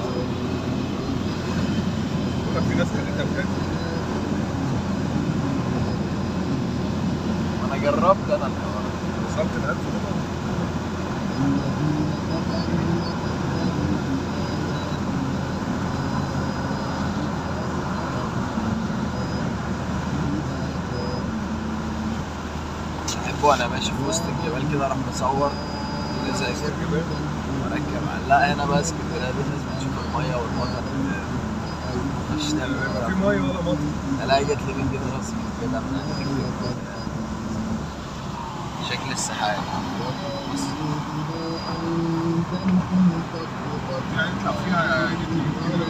بقول لك في ناس خدتها بجد انا جربت انا الحوار ده. وصلت ل 1000 دولار بحب وانا ماشي في وسط الجبال كده اروح مصور زي صور جبال مركب لا هنا بقى اسكندريه دي الناس بتشوف الميه والمطر مش لا تعمل في ميه ولا مطر الاقي جت لي من كده راسي كده من شكل السحاب يعني يطلع فيها جديد